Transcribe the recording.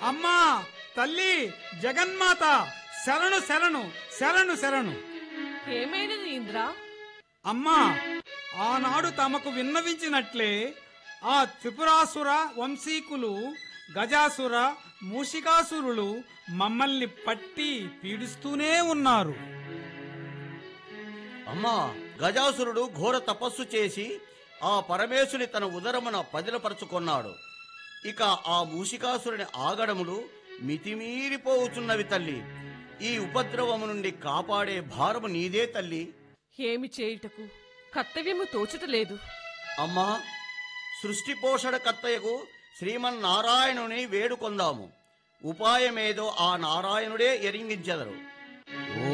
అమ్మా తల్లి జగన్మాత శరణు శరణు శరణు శరణు ఏమైనది ఇంద్ర అమ్మా ఆనాడు తమకు విన్నవించినట్లే ఆ త్రిపురాసుర వంశీకులు గజాసుర మూషికాసురులు మమ్మల్ని పట్టి పీడిస్తూనే ఉన్నారు అమ్మా గజాసురుడు ఘోర తపస్సు చేసి ఆ పరమేశుని తన ఉదరమున పదిలపరుచుకొన్నాడు ఇక ఆ మూషికాసురుని ఆగడములు మితిమీరిపోవుచున్నవి తల్లి ఈ ఉపద్రవము నుండి కాపాడే భారము నీదే తల్లి ఏమి చేయుటకు కర్తవ్యము తోచుటలేదు అమ్మా సృష్టి పోషణ కర్తయ్యకు శ్రీమన్నారాయణుని వేడుకొందాము ఉపాయమేదో ఆ నారాయణుడే ఎరింగించెదరు